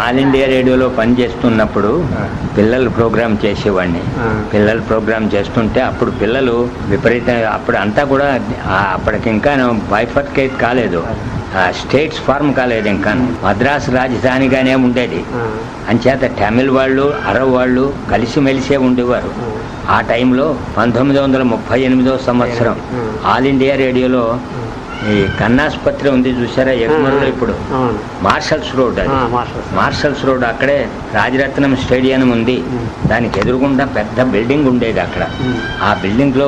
All India రేడియోలో పనిచేస్తున్నప్పుడు ఆ. పిల్లలు ప్రోగ్రామ్ చేసేవాడిని ఆ. పిల్లలు ప్రోగ్రామ్ చేస్తుంటే అప్పుడు పిల్లలు విపరీత అప్పుడు అంతా కూడా ఆ, అప్పటికి ఇంకా బైఫర్కేట్ కాలేదు ఆ, స్టేట్స్ ఫార్మ్ కాలేదు ఇంకా మద్రాసు రాజధానిగానే ఉండేది ఆ, అంచేత తమిళ్ వాళ్ళు అరబ్ వాళ్ళు కలిసిమెలిసే ఉండేవారు ఆ. ఆ టైంలో పంతొమ్మిది వందల ముప్పై ఎనిమిదో సంవత్సరం ఆ. ఆల్ ఇండియా రేడియోలో ఈ కన్నాసుపత్రి ఉంది చూసారా ఎగుమరులో ఇప్పుడు అవును మార్షల్స్ రోడ్ అది ఆ, మార్షల్స్. మార్షల్స్ రోడ్ అక్కడే రాజరత్నం స్టేడియం ఉంది ఉమ్. దానికి ఎదురుగుండా పెద్ద బిల్డింగ్ ఉండేది అక్కడ ఉమ్. ఆ బిల్డింగ్లో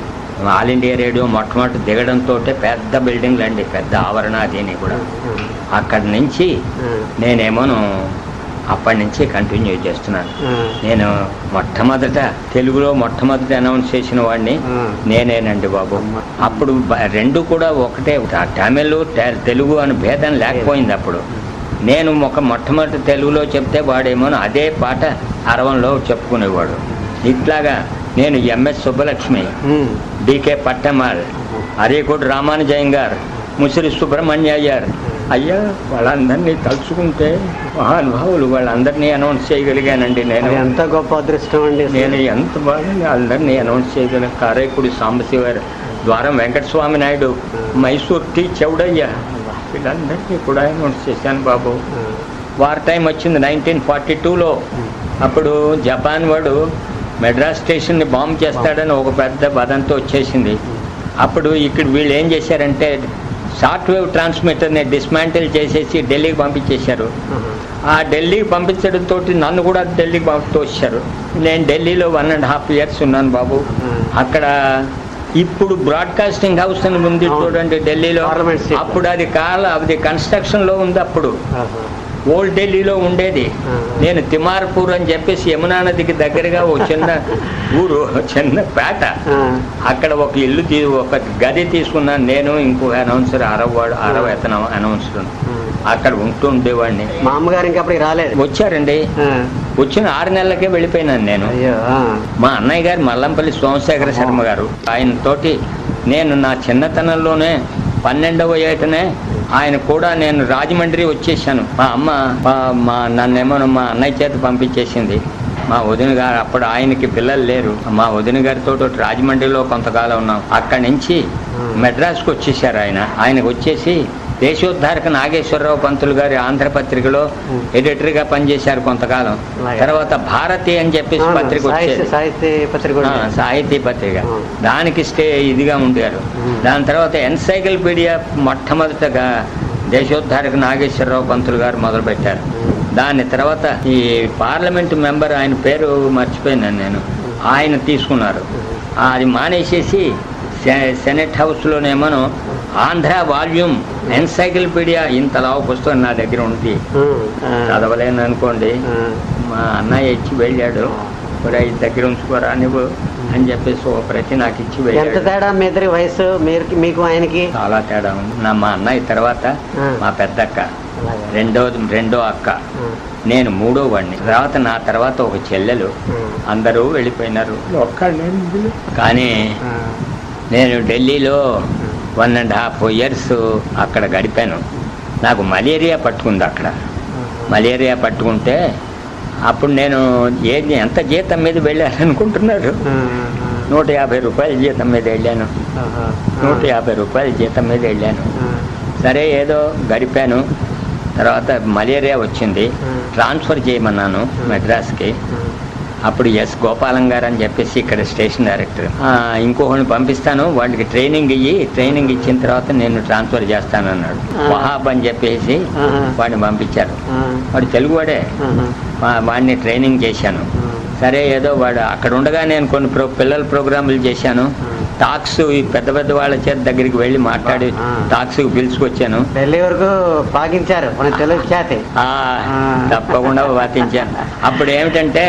ఆల్ ఇండియా రేడియో మొట్టమొదటి దిగడంతో పెద్ద బిల్డింగ్లు అండి పెద్ద ఆవరణ అదేని కూడా అక్కడి నుంచి ఆ, నేనేమోను అప్పటి నుంచి కంటిన్యూ చేస్తున్నాను ఆ, నేను మొట్టమొదట తెలుగులో మొట్టమొదట అనౌన్స్ చేసిన వాడిని ఆ. నేనేనండి బాబు అప్పుడు బ- రెండు కూడా ఒకటే త- తమిళ్ తె- తెలుగు అని భేదం లేకపోయింది అప్పుడు నేను ఒక మొట్టమొదటి తెలుగులో చెప్తే వాడేమో అదే పాట అరవంలో చెప్పుకునేవాడు ఇట్లాగా నేను ఎంఎస్ సుబ్బలక్ష్మి ఉమ్, డికే పట్టమాల్ అరేకోటి రామానుజయం గారు ముసిరి సుబ్రహ్మణ్య అయ్యారు అయ్యా వాళ్ళందరినీ తలుచుకుంటే మహానుభావులు వాళ్ళందరినీ అనౌన్స్ చేయగలిగానండి నేను అది ఎంత గొప్ప అదృష్టం అండి అసలు. నేను ఎంత బాగా అందరినీ అనౌన్స్ చేయగలను కారైకుడి సాంబశివారు ద్వారం వెంకటస్వామి నాయుడు మైసూర్ టీ చౌడయ్య వీళ్ళందరినీ కూడా అనౌన్స్ చేశాను బాబు ఆ, వార్ టైం వచ్చింది నైన్టీన్ ఫార్టీ టూలో అప్పుడు జపాన్ వాడు మెడ్రాస్ స్టేషన్ని బాంబ్ చేస్తాడని ఒక పెద్ద వదంతో వచ్చేసింది అప్పుడు ఇక్కడ వీళ్ళు ఏం చేశారంటే షార్ట్ వేవ్ ట్రాన్స్మిటర్ని డిస్మాంటిల్ చేసేసి ఢిల్లీకి పంపించేశారు ఆహా. ఆ ఢిల్లీకి పంపించడంతో నన్ను కూడా ఢిల్లీకి పంపి తోశారు నేను ఢిల్లీలో వన్ అండ్ హాఫ్ ఇయర్స్ ఉన్నాను బాబు అక్కడ ఇప్పుడు బ్రాడ్కాస్టింగ్ హౌస్ అని ఉంది అవును. చూడండి ఢిల్లీలో Parliament Street. అప్పుడు అది కాల అది కన్స్ట్రక్షన్ లో ఉంది అప్పుడు ఆహా. ఓల్డ్ ఢిల్లీలో ఉండేది ఆ. నేను తిమార్పూర్ అని చెప్పేసి యమునా నదికి దగ్గరగా ఓ చిన్న ఊరు చిన్న పేట ఆ, అక్కడ ఒక ఇల్లు తీ ఒక గది తీసుకున్నాను నేను ఇంకొక అనౌన్సర్ అరవాడు అరవ ఎతన అనౌన్సర్ ఆ. అక్కడ ఉంటూ ఉండేవాడిని మా అమ్మగారు ఇంకా అప్పటికి రాలేదు వచ్చారండి ఆ, వచ్చిన ఆరు నెలలకే వెళ్ళిపోయినాను నేను అయ్యో ఆ, మా అన్నయ్య గారు మల్లంపల్లి సోమశేఖర శర్మ గారు ఆయన తోటి నేను నా చిన్నతనంలోనే పన్నెండవ ఏటనే ఆయన కూడా నేను రాజమండ్రి వచ్చేసాను మా అమ్మ మా- మా నన్నేమో మా అన్నయ్య చేత పంపించేసింది మా వదిన గారు అప్పుడు ఆయనకి పిల్లలు లేరు మా వదిన గారితో రాజమండ్రిలో కొంతకాలం ఉన్నాం అక్కడి నుంచి మెడ్రాస్కి వచ్చేసారు ఆయన ఆయనకు వచ్చేసి దేశోద్ధారక నాగేశ్వరరావు పంతులు గారి ఆంధ్రపత్రికలో ఎడిటర్గా పనిచేశారు కొంతకాలం అలాగే. తర్వాత భారతి అని చెప్పేసి అవును, పత్రిక సాహిత్య వచ్చేది సాహిత్య పత్రిక కూడా ఆ, ఉంది. సాహితీ పత్రిక ఆ. దానికి స్టే ఇదిగా ఉండారు ఉమ్. దాని తర్వాత ఎన్సైక్లోపీడియా మొట్టమొదటగా దేశోద్ధారక నాగేశ్వరరావు పంతులు గారు మొదలుపెట్టారు దాని తర్వాత ఈ పార్లమెంట్ మెంబర్ ఆయన పేరు మర్చిపోయినాను నేను ఆయన తీసుకున్నారు అది మానేసేసి సె- సెనెట్ హౌస్లోనేమోను ఆంధ్ర వాల్యూమ్ ఎన్సైక్లోపీడియా ఇంత లావు పుస్తకం నా దగ్గర ఉంది ఉమ్, ఆ, చదవలేను అనుకోండి ఆ, మా అన్నయ్య ఇచ్చి వెళ్ళాడు కూడా ఇది దగ్గర ఉంచుకోరా నువ్వు అని చెప్పేసి ఒక ప్రతి నాకు ఇచ్చి ఎంత వెళ్ళాడు తేడా మీ ఇద్దరి వయసు మీరు మీకు ఆయనకి చాలా తేడా ఉంది నా మా అన్నయ్య తర్వాత ఆ. మా పెద్దక్క అలాగే. రెండో రెండో అక్క ఆ, నేను మూడో వాడిని తర్వాత నా తర్వాత ఒక చెల్లెలు ఆ, అందరూ వెళ్ళిపోయినారు ఒక్కడినే మిగిలి. కానీ ఆ, నేను ఢిల్లీలో వన్ అండ్ హాఫ్ ఇయర్స్ అక్కడ గడిపాను నాకు మలేరియా పట్టుకుంది అక్కడ మలేరియా పట్టుకుంటే అప్పుడు నేను ఏది ఎంత జీతం మీద వెళ్ళాలనుకుంటున్నారు ఆ, నూట యాభై రూపాయల జీతం మీద వెళ్ళాను ఆహా, నూట యాభై రూపాయల జీతం మీద వెళ్ళాను ఆ, సరే ఏదో గడిపాను తర్వాత మలేరియా వచ్చింది ఆ. ట్రాన్స్ఫర్ చేయమన్నాను మెడ్రాస్కి ఆ, అప్పుడు ఎస్ గోపాలం గారు అని చెప్పేసి ఇక్కడ స్టేషన్ డైరెక్టర్ "ఆ, ఇంకొకరిని పంపిస్తాను వాళ్ళకి ట్రైనింగ్ ఇయ్యి ట్రైనింగ్ ఇచ్చిన తర్వాత నేను ట్రాన్స్ఫర్ చేస్తాను అన్నాడు ఆ. వహాబ్ అని చెప్పేసి ఆహా. వాడిని పంపించారు ఆ, వాడు తెలుగువాడే ఆహా, వా- వాడిని ట్రైనింగ్ చేశాను ఆ, సరే ఏదో వాడు అక్కడ ఉండగా నేను కొన్ని ప్రో పిల్లల ప్రోగ్రాములు చేశాను ఆ. టాక్స్ ఈ పెద్ద పెద్ద వాళ్ళ చేత దగ్గరికి వెళ్ళి మాట్లాడి ఆ. టాక్స్కి పిలుచుకొచ్చాను ఢిల్లీ వరకు పాకించారు మన తెలుగు ఖ్యాతి ఆ, ఆ. తప్పకుండా వాతించాను అప్పుడు ఏమిటంటే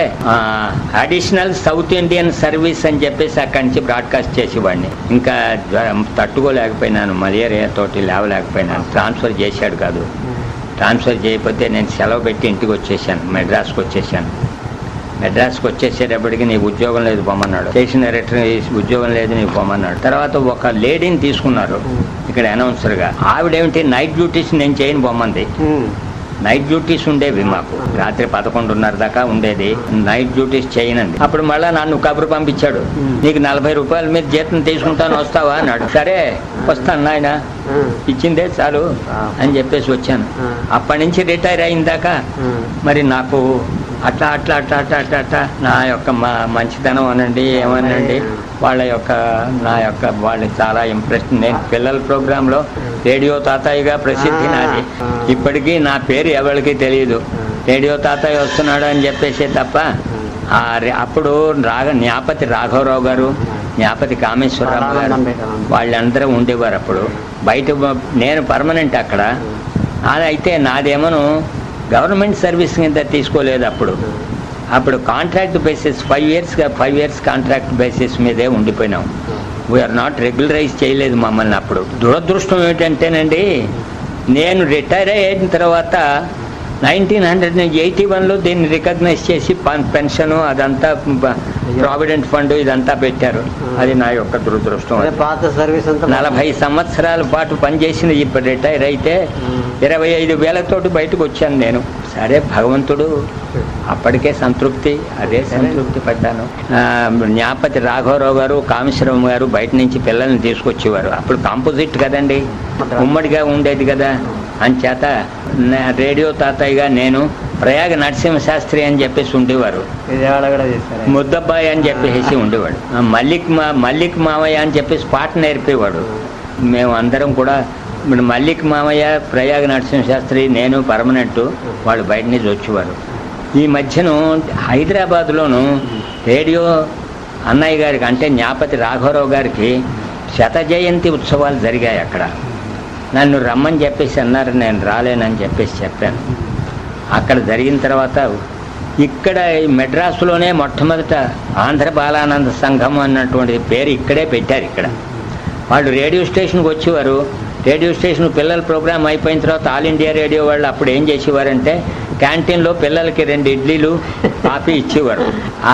అడిషనల్ సౌత్ ఇండియన్ సర్వీస్ అని చెప్పేసి అక్కడి నుంచి బ్రాడ్కాస్ట్ చేసేవాడిని ఇంకా జ్వరం తట్టుకోలేకపోయినాను మలేరియా తోటి లేవలేకపోయినాను ట్రాన్స్ఫర్ చేశాడు కాదు ట్రాన్స్ఫర్ చేయకపోతే నేను సెలవు పెట్టి ఇంటికి వచ్చేసాను మెడ్రాస్కి వచ్చేసాను మెడ్రాస్కి వచ్చేసేటప్పటికి నీకు ఉద్యోగం లేదు పొమ్మన్నాడు స్టేషన్ డైరెక్టర్ ఉద్యోగం లేదు నీకు పొమ్మన్నాడు తర్వాత ఒక లేడీని తీసుకున్నారు ఇక్కడ అనౌన్సర్గా ఆవిడేమిటి నైట్ డ్యూటీస్ నేను చేయను పొమ్మంది ఉమ్, నైట్ డ్యూటీస్ ఉండేవి మాకు రాత్రి పదకొండున్నర దాకా ఉండేది నైట్ డ్యూటీస్ చేయనండి అప్పుడు మళ్ళా నన్ను కబురు పంపించాడు Hmm. నీకు నలభై రూపాయల మీద జీతం తీసుకుంటాను వస్తావా అన్నాడు సరే వస్తాను నాయన ఆ, ఇచ్చిందే చాలు ఆ. అని చెప్పేసి వచ్చాను ఆ. అప్పటి నుంచి రిటైర్ అయిన దాకా ఆ, మరి నాకు అట్లా అట్లా అట్లా అట్లా అట్లా అట్లా నా యొక్క మా మంచితనం అనండి ఏమనండి వాళ్ళ యొక్క నా యొక్క వాళ్ళు చాలా ఇంప్రెస్ నేను పిల్లల ప్రోగ్రాంలో రేడియో తాతయ్యగా ప్రసిద్ధి ఆ, నాది ఆ. ఇప్పటికీ నా పేరు ఎవరికి తెలియదు ఆ. రేడియో తాతయ్య వస్తున్నాడు అని చెప్పేసి తప్ప ఆ రే- అప్పుడు రాఘ జ్ఞాపతి రాఘవరావు గారు జ్ఞాపతి కామేశ్వరరావు గారు ఆనందం పెట్టాను. వాళ్ళందరూ ఉండేవారు అప్పుడు బయట బ- నేను పర్మనెంట్ అక్కడ అది అయితే నాదేమోను గవర్నమెంట్ సర్వీస్ కింద తీసుకోలేదు అప్పుడు అప్పుడు కాంట్రాక్ట్ బేసిస్ ఫైవ్ ఇయర్స్గా ఫైవ్ ఇయర్స్ కాంట్రాక్ట్ బేసిస్ మీదే ఉండిపోయినాం వీఆర్ నాట్ రెగ్యులరైజ్ చేయలేదు మమ్మల్ని అప్పుడు దురదృష్టం ఏమిటంటేనండి నేను రిటైర్ అయిన తర్వాత నైన్టీన్ హండ్రెడ్ ఎయిటీ వన్లో దీన్ని రికగ్నైజ్ చేసి పన్- పెన్షన్ అదంతా బ- ప్రావిడెంట్ ఫండ్ ఇదంతా పెట్టారు అది నా యొక్క దురదృష్టం అదే పాత సర్వీస్ అంతా నలభై సంవత్సరాల పాటు పనిచేసింది ఇప్పుడు రిటైర్ అయితే ఇరవై ఐదు వేలతోటి బయటకు వచ్చాను నేను సరే భగవంతుడు అప్పటికే సంతృప్తి అదే సంతృప్తి పడ్డాను ఆ, జ్ఞాపతి రాఘవరావు గారు కామేశ్వరం గారు బయట నుంచి పిల్లల్ని తీసుకొచ్చేవారు అప్పుడు కాంపోజిట్ కదండి ఉమ్మడిగా ఉండేది కదా అంచేత నా- రేడియో తాతయ్యగా నేను ప్రయాగ నరసింహ శాస్త్రి అని చెప్పేసి ఉండేవారు విజయవాడ కూడా చేశారు ముద్దబ్బాయి అని చెప్పేసి ఉండేవాడు ఆ మల్లిక్ మా మల్లిక్ మామయ్య అని చెప్పేసి పాట నేర్పేవాడు మేము అందరం కూడా ఇప్పుడు మల్లిక్ మామయ్య ప్రయాగ నరసింహ శాస్త్రి నేను పర్మనెంట్ వాళ్ళు బయట నుంచి వచ్చేవారు ఈ మధ్యను హైదరాబాద్లోను రేడియో అన్నయ్య గారికి అంటే జ్ఞాపతి రాఘవరావు గారికి శత జయంతి ఉత్సవాలు జరిగాయి అక్కడ నన్ను రమ్మని చెప్పేసి అన్నారు నేను రాలేనని చెప్పేసి చెప్పాను అక్కడ జరిగిన తర్వాత ఇక్కడ ఈ మెడ్రాసులోనే మొట్టమొదట ఆంధ్ర బాలానంద సంఘం అన్నటువంటి పేరు ఇక్కడే పెట్టారు ఇక్కడ వాళ్ళు రేడియో స్టేషన్కి వచ్చేవారు రేడియో స్టేషన్ పిల్లల ప్రోగ్రామ్ అయిపోయిన తర్వాత ఆల్ ఇండియా రేడియో వాళ్ళు అప్పుడు ఏం చేసేవారంటే క్యాంటీన్లో పిల్లలకి రెండు ఇడ్లీలు కాఫీ ఇచ్చేవారు ఆ,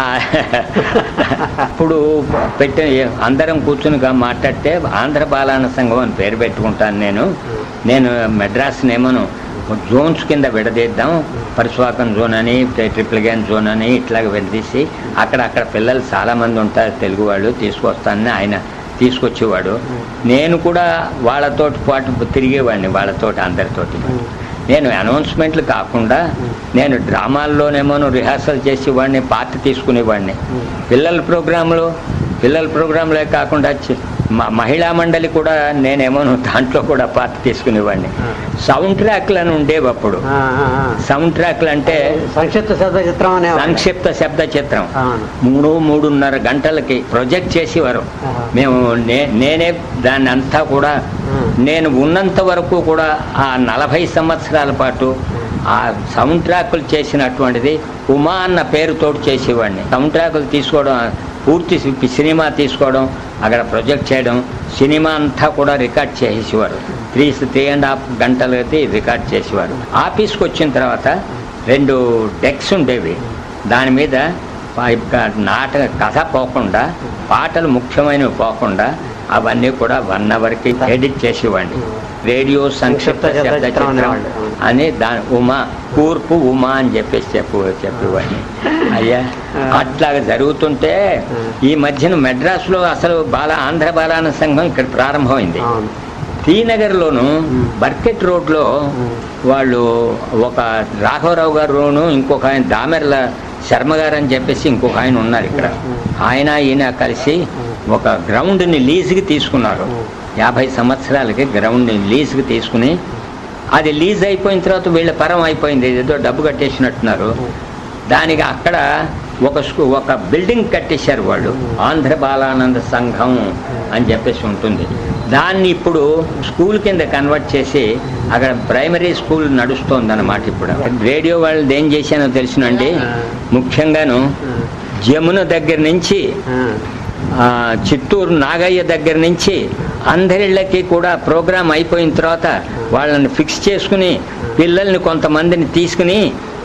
అప్పుడు పెట్టిన అందరం కూర్చుని గా మాట్లాడితే ఆంధ్ర బాలాన సంఘం అని పేరు పెట్టుకుంటాను నేను నేను మెడ్రాస్ నేమను జోన్స్ కింద విడదీద్దాం పరశువాకం జోన్ అని ట్రిపుల్ గ్యాన్ జోన్ అని ఇట్లాగ విడదీసి అక్కడ అక్కడ పిల్లలు చాలామంది ఉంటారు తెలుగు వాళ్ళు తీసుకొస్తానని ఆయన తీసుకొచ్చేవాడు నేను కూడా వాళ్ళతోటి పాటు తిరిగేవాడిని వాళ్ళతోటి అందరితోటి నేను అనౌన్స్మెంట్లు కాకుండా నేను డ్రామాల్లోనేమో రిహార్సల్ చేసేవాడిని పార్ట్ తీసుకునేవాడిని పిల్లల ప్రోగ్రాంలు పిల్లల ప్రోగ్రాంలే కాకుండా చి- మ- మహిళా మండలి కూడా నేనేమో దాంట్లో కూడా పార్ట్ తీసుకునేవాడిని సౌండ్ ట్రాక్లు అని ఉండేవి అప్పుడు ఆ, ఆ, ఆ. సౌండ్ ట్రాక్లు అంటే సంక్షిప్త శబ్ద చిత్రం అనే సంక్షిప్త శబ్ద చిత్రం అవును మూడు మూడున్నర గంటలకి ప్రొజెక్ట్ చేసేవారు ఆహా. మేము నే- నేనే దాన్ని అంతా కూడా ఉమ్. నేను ఉన్నంత వరకు కూడా ఆ నలభై సంవత్సరాల పాటు ఆ సౌండ్ ట్రాకులు చేసినటువంటిది ఉమా అన్న పేరుతోటి చేసేవాడిని సౌండ్ ట్రాకులు తీసుకోవడం పూర్తి సి- సినిమా తీసుకోవడం అక్కడ ప్రొజెక్ట్ చేయడం సినిమా అంతా కూడా రికార్డ్ చేసేవారు త్రీ త్రీ అండ్ హాఫ్ గంటలకి రికార్డ్ చేసేవారు ఆఫీస్కి వచ్చిన తర్వాత రెండు డెక్స్ ఉండేవి దాని మీద పా- ఇక నాటక కథ పోకుండా పాటలు ముఖ్యమైనవి పోకుండా అవన్నీ కూడా వన్ అవర్కి ఎడిట్ చేసేవాడిని రేడియో సంక్షిప్త సంక్షిప్త శబ్ద చిత్రం చిత్రం అనేవాళ్ళు. అని దాని ఉమా కూర్పు ఉమా అని చెప్పేసి చెప్పు చెప్పేవాడిని అయ్యా అట్లాగా జరుగుతుంటే ఈ మధ్యన మెడ్రాస్లో అసలు బాల ఆంధ్ర బాలాన సంఘం ఇక్కడ ప్రారంభమైంది అవును శ్రీనగర్లోను బర్కెట్ రోడ్లో వాళ్ళు ఒక రాఘవరావు గారును ఇంకొక ఆయన దామెర్ల శర్మ గారు అని చెప్పేసి ఇంకొక ఆయన ఉన్నారు ఇక్కడ ఆయన ఈయన కలిసి ఒక గ్రౌండ్ని లీజుకి తీసుకున్నారు యాభై సంవత్సరాలకి గ్రౌండ్ని లీజుకి తీసుకుని అది లీజ్ అయిపోయిన తర్వాత వీళ్ళ పరం అయిపోయింది ఏదో డబ్బు కట్టేసినట్టున్నారు దానికి అక్కడ ఒక స్కూ ఒక బిల్డింగ్ కట్టేశారు వాళ్ళు ఆంధ్ర బాలానంద సంఘం అని చెప్పేసి ఉంటుంది దాన్ని ఇప్పుడు స్కూల్ కింద కన్వర్ట్ చేసి అక్కడ ప్రైమరీ స్కూల్ నడుస్తోంది అన్నమాట ఇప్పుడు రేడియో వాళ్ళు ఏం చేశానో తెలుసునండి ముఖ్యంగాను జమున దగ్గర నుంచి ఆ, ఆ, చిత్తూరు నాగయ్య దగ్గర నుంచి అందరిళ్ళకి కూడా ప్రోగ్రాం అయిపోయిన తర్వాత వాళ్ళని ఫిక్స్ చేసుకుని పిల్లల్ని కొంతమందిని తీసుకుని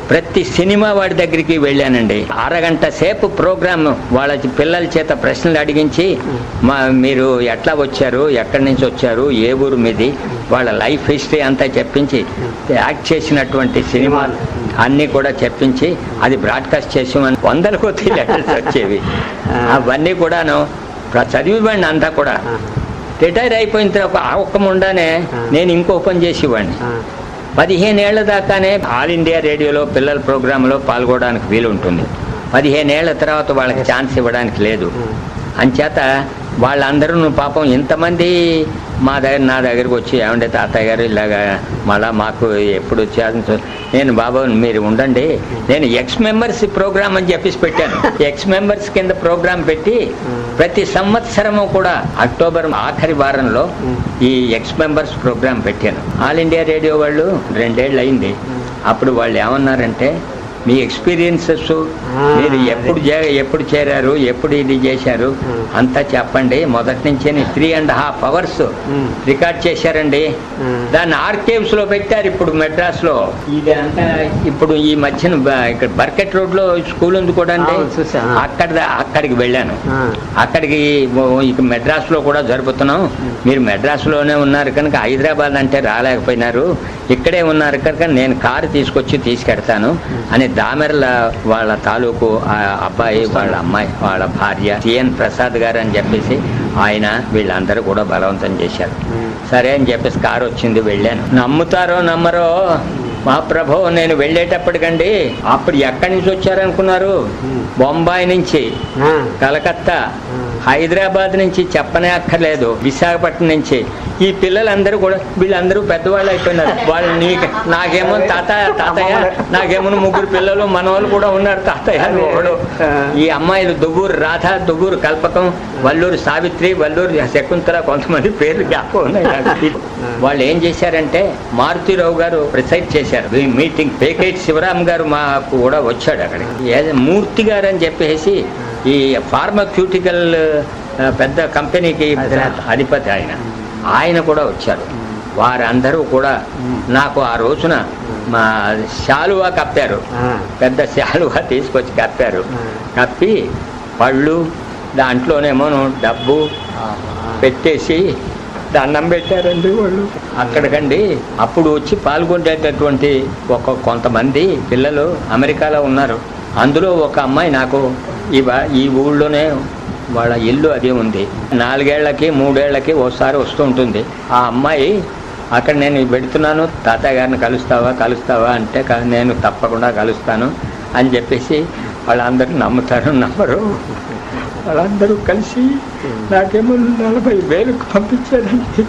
ప్రతి సినిమా వాడి దగ్గరికి వెళ్ళానండి అరగంట సేపు ప్రోగ్రామ్ వాళ్ళ పిల్లల చేత ప్రశ్నలు అడిగించి మా మీరు ఎట్లా వచ్చారు ఎక్కడి నుంచి వచ్చారు ఏ ఊరు మీది వాళ్ళ లైఫ్ హిస్టరీ అంతా చెప్పించి యాక్ట్ చేసినటువంటి సినిమాలు అన్నీ కూడా చెప్పించి అది బ్రాడ్కాస్ట్ చేసి వందల కొద్ది లెటర్స్ వచ్చేవి అవన్నీ కూడాను ప్ర- చదివివ్వండి అంతా కూడా రిటైర్ అయిపోయిన తర్వాత ఆ ఒక్క ముండానే నేను ఇంకో పని చేసేవాడిని ఆ, పదిహేను ఏళ్ల దాకానే ఆల్ ఇండియా రేడియోలో పిల్లల ప్రోగ్రాంలో పాల్గొనడానికి వీలు ఉంటుంది పదిహేను ఏళ్ల తర్వాత వాళ్ళకి ఛాన్స్ ఇవ్వడానికి లేదు అంచేత వాళ్ళందరూ పాపం ఇంతమంది మా దగ్గర నా దగ్గరికి వచ్చి ఏమంటే తాతయ్య గారు ఇలాగా మళ్ళా మాకు ఎప్పుడు ఛాన్స్ నేను బాబు మీరు ఉండండి నేను ఎక్స్ మెంబర్స్ ప్రోగ్రామ్ అని చెప్పేసి పెట్టాను ఎక్స్ మెంబర్స్ కింద ప్రోగ్రామ్ పెట్టి ప్రతి సంవత్సరము కూడా అక్టోబర్ ఆఖరి వారంలో ఈ ఎక్స్ మెంబర్స్ ప్రోగ్రామ్ పెట్టాను ఆల్ ఇండియా రేడియో వాళ్ళు రెండేళ్ళు అయింది అప్పుడు వాళ్ళు ఏమన్నారంటే మీ ఎక్స్పీరియన్సెస్ మీరు ఎప్పుడు చే- ఎప్పుడు చేరారు ఎప్పుడు ఇది చేశారు అంతా చెప్పండి మొదటి నుంచే త్రీ అండ్ హాఫ్ అవర్స్ ఉమ్. రికార్డ్ చేశారండి ఉమ్. దాన్ని ఆర్కేవ్స్ లో పెట్టారు ఇప్పుడు మెడ్రాస్ లో ఇది అంతా ఇప్పుడు ఈ మధ్యన బ- ఇక్కడ బర్కెట్ రోడ్ లో స్కూల్ ఉంది కూడా అండి అవును, చూసా. అక్కడ దా- అక్కడికి వెళ్ళాను ఆ, అక్కడికి ఓ- ఇక మెడ్రాస్ లో కూడా జరుపుతున్నాం మీరు మెడ్రాస్ లోనే ఉన్నారు కనుక హైదరాబాద్ అంటే రాలేకపోయినారు ఇక్కడే ఉన్నారు కనుక నేను కారు తీసుకొచ్చి తీసుకెడతాను అని దామెర్ల వాళ్ళ తాలూకు ఆ అబ్బాయి వాళ్ళ అమ్మాయి వాళ్ళ భార్య సిఎన్ ప్రసాద్ గారు అని చెప్పేసి ఆయన వీళ్ళందరూ కూడా బలవంతం చేశారు ఉమ్. సరే అని చెప్పేసి కారు వచ్చింది వెళ్ళాను నమ్ముతారో నమ్మరో మా ప్రభు నేను వెళ్ళేటప్పటికండి అప్పుడు ఎక్కడి నుంచి వచ్చారనుకున్నారు ఉమ్. బొంబాయి నుంచి ఆ, కలకత్తా ఆ. హైదరాబాద్ నుంచి చెప్పనే అక్కర్లేదు విశాఖపట్నం నుంచి ఈ పిల్లలందరూ కూడా వీళ్ళందరూ పెద్దవాళ్ళు అయిపోయినారు వాళ్ళు నీకు నాకేమో తాత తాతయ్య నాకేమో ముగ్గురు పిల్లలు మనవాళ్ళు కూడా ఉన్నారు తాతయ్య అని ఒకడు ఈ అమ్మాయిలు దువ్వూరు రాధ దువ్వూరు కల్పకం వల్లూరు సావిత్రి వల్లూరు శకుంతల కొంతమంది పేర్లు జ్ఞాపకం ఉన్నాయి నాకు. వాళ్ళు ఏం చేశారంటే మారుతిరావు గారు ప్రిసైడ్ చేశారు ఈ మీటింగ్ పేకేట్ శివరాం గారు మాకు కూడా వచ్చాడు అక్కడికి ఏ- మూర్తి గారు అని చెప్పేసి ఈ ఫార్మక్యూటికల్ పెద్ద కంపెనీకి అధినేత. అధిపతి ఆయన ఆయన కూడా వచ్చారు వారందరూ కూడా నాకు ఆ రోజున మా శాలువా కప్పారు ఆ, పెద్ద శాలువా తీసుకొచ్చి కప్పారు ఆ. కప్పి పళ్ళు దాంట్లోనేమో డబ్బు ఆ, పెట్టేసి దండం పెట్టారండి వాళ్ళు అక్కడికండి అప్పుడు వచ్చి పాల్గొనేటటువంటి ఒక కొంతమంది పిల్లలు అమెరికాలో ఉన్నారు అందులో ఒక అమ్మాయి నాకు ఈ వా- ఈ ఊళ్ళోనే వాళ్ళ ఇల్లు అది ఉంది నాలుగేళ్లకి మూడేళ్లకి ఓసారి వస్తూ ఉంటుంది ఆ అమ్మాయి అక్కడ నేను పెడుతున్నాను తాతయ్య గారిని కలుస్తావా కలుస్తావా అంటే "క- నేను తప్పకుండా కలుస్తాను అని చెప్పేసి వాళ్ళందరూ నమ్ముతారు నమ్మరు వాళ్ళందరూ కలిసి నాకేమో నలభై వేలకు పంపించారండి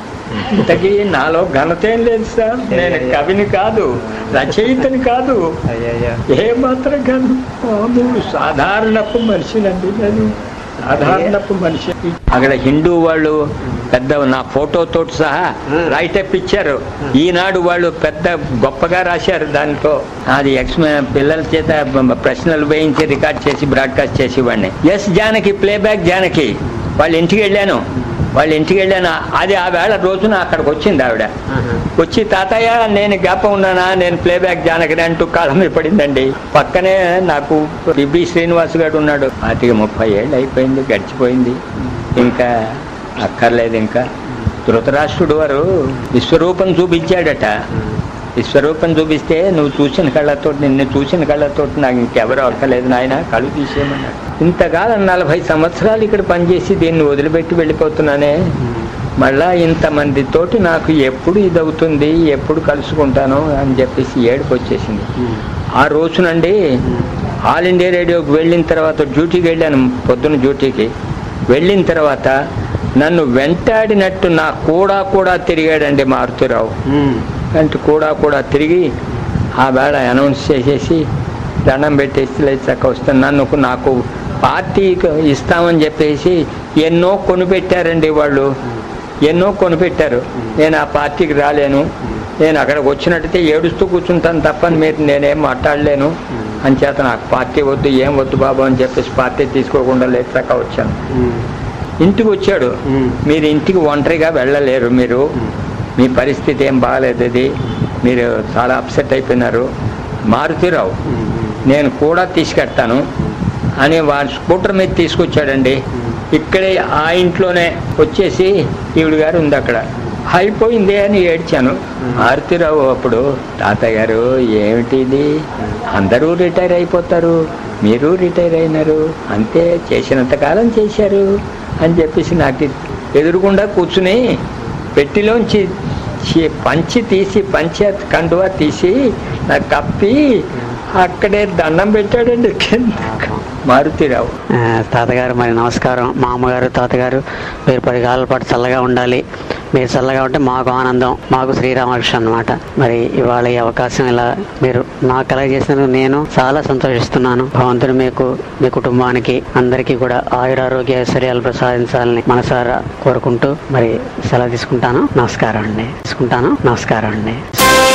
ఇంతకీ నాలో ఘనత ఏం లేదు సార్ నేను కవిని కాదు రచయితని కాదు అయ్యయ్యో. ఏ మాత్రం కాదు మామూలు సాధారణపు మనిషినండి నేను సాధారణపు మనిషి అక్కడ హిందూ వాళ్ళు పెద్ద నా ఫోటోతో సహా Hmm. రైటప్ ఇచ్చారు ఈనాడు వాళ్ళు పెద్ద గొప్పగా రాశారు దాంట్లో అది ఎక్స్ పిల్లల చేత బ- ప్రశ్నలు వేయించి రికార్డ్ చేసి బ్రాడ్కాస్ట్ చేసేవాడిని ఎస్ జానకి ప్లేబ్యాక్ జానకి వాళ్ళ ఇంటికి వెళ్ళాను వాళ్ళ ఇంటికి వెళ్ళాను అది ఆ వేళ రోజున అక్కడికి వచ్చింది ఆవిడ ఆహా. వచ్చి తాతయ్య నేను గప్ప ఉన్నానా నేను ప్లేబ్యాక్ జానకిని అంటూ కాలం మీద పడిందండి పక్కనే నాకు బిబి శ్రీనివాస్ గారు ఉన్నాడు వాటికి ముప్పై ఏళ్ళు అయిపోయింది గడిచిపోయింది ఇంకా అక్కర్లేదు ఇంకా ధృతరాష్ట్రుడు వారు విశ్వరూపం చూపించాడట విశ్వరూపం చూపిస్తే నువ్వు చూసిన కళ్ళతో నిన్ను చూసిన కళ్ళతో నాకు ఇంకెవరూ అక్కర్లేదు నాయన కళ్ళు తీసేయమన్నాడు ఇంతకాలం నలభై సంవత్సరాలు ఇక్కడ పనిచేసి దీన్ని వదిలిపెట్టి వెళ్ళిపోతున్నానే మళ్ళా ఇంతమందితోటి నాకు ఎప్పుడు ఇది అవుతుంది ఎప్పుడు కలుసుకుంటాను అని చెప్పేసి ఏడుపు వచ్చేసింది ఉమ్. ఆ రోజునండి ఆల్ ఇండియా రేడియోకి వెళ్ళిన తర్వాత డ్యూటీకి వెళ్ళాను పొద్దున డ్యూటీకి వెళ్ళిన తర్వాత నన్ను వెంటాడినట్టు నా కూడా కూడా తిరిగాడండి మారుతిరావు ఉమ్. అంటే కూడా కూడా తిరిగి ఆ వేళ అనౌన్స్ చేసేసి దండం పెట్టేసి లేదు చక్క వస్తాను నన్ను నాకు పార్టీకి ఇస్తామని చెప్పేసి ఎన్నో కొనిపెట్టారండి వాళ్ళు ఎన్నో కొనిపెట్టారు నేను ఆ పార్టీకి రాలేను నేను అక్కడికి వచ్చినట్టయితే ఏడుస్తూ కూర్చుంటాను తప్ప మీరు నేనేం మాట్లాడలేను అని చేత నాకు పార్టీ వద్దు ఏం వద్దు బాబు అని చెప్పేసి పార్టీ తీసుకోకుండా లేచాక వచ్చాను ఉమ్. ఇంటికి వచ్చాడు ఉమ్. మీరు ఇంటికి ఒంటరిగా వెళ్ళలేరు మీరు మీ పరిస్థితి ఏం బాగాలేదు ఇది మీరు చాలా అప్సెట్ అయిపోయినారు మారుతిరావు నేను కూడా తీసుకెడతాను అని వాడి స్కూటర్ మీద తీసుకొచ్చాడండి ఇక్కడే ఆ ఇంట్లోనే వచ్చేసి ఈవిడ గారు ఉంది అక్కడ అయిపోయింది అని ఏడ్చాను మారుతిరావు అప్పుడు తాతయ్య గారు ఏమిటి ఇది అందరూ రిటైర్ అయిపోతారు మీరు రిటైర్ అయినారు అంతే చేసినంత కాలం చేశారు అని చెప్పేసి నాకు ఎదురుగుండా కూర్చుని పెట్టిలోంచి చి- పంచి తీసి పంచ కండువా తీసి నాకు కప్పి అక్కడే దండం పెట్టాడండి కింద మారుతిరావు ఆ, తాతగారు మరి నమస్కారం మా అమ్మగారు తాతగారు మీరు పది కాలాల పాటు చల్లగా ఉండాలి మీరు చల్లగా ఉంటే మాకు ఆనందం మాకు శ్రీరామకృష్ణ అన్నమాట మరి ఇవాళ ఈ అవకాశం ఇలా మీరు నాకు కలగజేసినందుకు నేను చాలా సంతోషిస్తున్నాను భగవంతుడు మీకు మీ కుటుంబానికి అందరికీ కూడా ఆయురారోగ్య ఐశ్వర్యాలు ప్రసాదించాలని మనసారా కోరుకుంటూ మరి సెలవు తీసుకుంటాను నమస్కారం అండి తీసుకుంటాను నమస్కారం అండి